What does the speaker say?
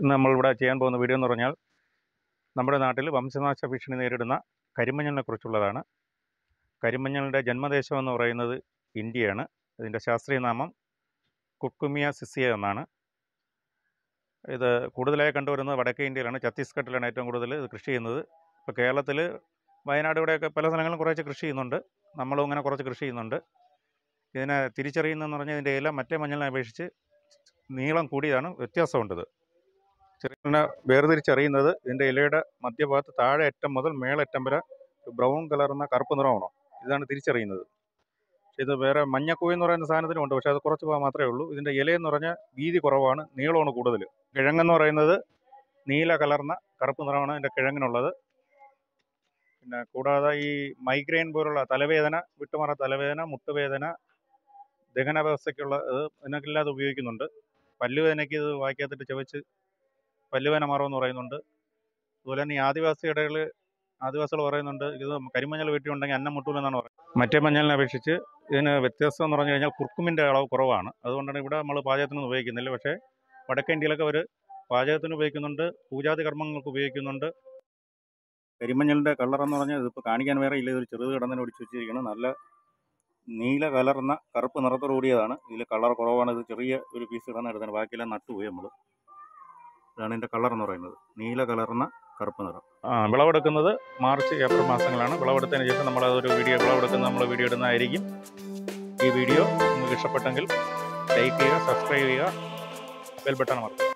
ഇന്ന് നമ്മളിവിടെ ചെയ്യാൻ പോകുന്ന വീഡിയോ എന്ന് പറഞ്ഞാൽ നമ്മുടെ നാട്ടിൽ വംശനാശ ഭീഷണി നേരിടുന്ന കരിമഞ്ഞളിനെ കുറിച്ചുള്ളതാണ് കരിമഞ്ഞളിൻ്റെ ജന്മദേശം എന്ന് പറയുന്നത് ഇന്ത്യയാണ് ഇതിൻ്റെ ശാസ്ത്രീയ നാമം കുക്കുമിയ സിസിയ എന്നാണ് ഇത് കൂടുതലായി കണ്ടുവരുന്നത് വടക്കേ ഇന്ത്യയിലാണ് ഛത്തീസ്ഗഡിലാണ് ഏറ്റവും കൂടുതൽ ഇത് കൃഷി ചെയ്യുന്നത് ഇപ്പോൾ കേരളത്തിൽ വയനാട് ഇവിടെയൊക്കെ പല സ്ഥലങ്ങളും കുറേശ്ശെ കൃഷി ചെയ്യുന്നുണ്ട് നമ്മളും അങ്ങനെ കുറച്ച് കൃഷി ചെയ്യുന്നുണ്ട് ഇതിനെ തിരിച്ചറിയുന്നതെന്ന് പറഞ്ഞാൽ ഇതിൻ്റെ ഇല മറ്റേ മഞ്ഞളിനെ അപേക്ഷിച്ച് നീളം കൂടിയതാണ് വ്യത്യാസമുണ്ട് ഇത് ചെറിയ വേർതിരിച്ചറിയുന്നത് ഇതിൻ്റെ ഇലയുടെ മധ്യഭാഗത്ത് താഴെ അറ്റം മുതൽ മേളറ്റം വരെ ബ്രൗൺ കലർന്ന കറുപ്പ് നിറമാണോ ഇതാണ് തിരിച്ചറിയുന്നത് പക്ഷേ ഇത് വേറെ മഞ്ഞക്കൂവ എന്ന് പറയുന്ന സാധനത്തിനും ഉണ്ട് പക്ഷേ അത് കുറച്ച് ഭാഗം മാത്രമേ ഉള്ളൂ ഇതിൻ്റെ ഇലയെന്ന് പറഞ്ഞാൽ വീതി കുറവാണ് നീളമാണ് കൂടുതൽ കിഴങ്ങെന്ന് പറയുന്നത് നീല കലർന്ന കറുപ്പ് നിറമാണ് ഇതിൻ്റെ കിഴങ്ങിനുള്ളത് പിന്നെ കൂടാതെ ഈ മൈഗ്രെയിൻ പോലുള്ള തലവേദന വിട്ടുമാറ തലവേദന മുട്ടുവേദന ദഹന വ്യവസ്ഥയ്ക്കുള്ള ഇത് ഇതിനൊക്കെല്ലാം ഇത് ഉപയോഗിക്കുന്നുണ്ട് പല്ലുവേദനയ്ക്ക് ഇത് വായിക്കാത്തിട്ട് ചവച്ച് പല്ലുവേദന മാറുമെന്ന് പറയുന്നുണ്ട് അതുപോലെ തന്നെ ഈ ആദിവാസി ഇടകൾ ആദിവാസികൾ പറയുന്നുണ്ട് ഇത് കരിമഞ്ഞൾ വീട്ടിലുണ്ടെങ്കിൽ അന്നം മുട്ടൂലെന്നാണ് പറയുന്നത് മറ്റേ മഞ്ഞളിനെ അപേക്ഷിച്ച് ഇതിന് വ്യത്യാസം എന്ന് പറഞ്ഞു കഴിഞ്ഞാൽ കുർക്കുമിൻ്റെ അളവ് കുറവാണ് അതുകൊണ്ടാണ് ഇവിടെ നമ്മൾ പാചകത്തിന് ഉപയോഗിക്കുന്നില്ല പക്ഷേ വടക്കേ ഇന്ത്യയിലൊക്കെ അവർ പാചകത്തിന് ഉപയോഗിക്കുന്നുണ്ട് പൂജാതി കർമ്മങ്ങൾക്ക് ഉപയോഗിക്കുന്നുണ്ട് കരിമഞ്ഞളിൻ്റെ കളർ എന്ന് പറഞ്ഞാൽ ഇതിപ്പോൾ കാണിക്കാൻ വേറെ ഇല്ല ഇതൊരു ചെറുത് കിടന്നതിന് ഒടിച്ച് വെച്ചിരിക്കണം നല്ല നീല കലർന്ന കറുപ്പ് നിറത്തോട് കൂടിയതാണ് ഇതിൽ കളർ കുറവാണ് ഇത് ചെറിയ ഒരു പീസ് കിടന്ന എടുത്താണ് ബാക്കിയെല്ലാം നട്ടുപോയി നമ്മൾ ഇതാണ് ഇതിൻ്റെ കളർ എന്ന് പറയുന്നത് നീല കലർന്ന കറുപ്പ് നിറം ആ വിളവെടുക്കുന്നത് മാർച്ച് ഏപ്രിൽ മാസങ്ങളാണ് വിളവെടുത്തതിന് ശേഷം നമ്മൾ അതൊരു വീഡിയോ വിളവെടുക്കുന്ന നമ്മൾ വീഡിയോ ഇടുന്നതായിരിക്കും ഈ വീഡിയോ നിങ്ങൾക്ക് ഇഷ്ടപ്പെട്ടെങ്കിൽ ലൈക്ക് ചെയ്യുക സബ്സ്ക്രൈബ് ചെയ്യുക ബെൽ ബട്ടൺ അമർത്തുക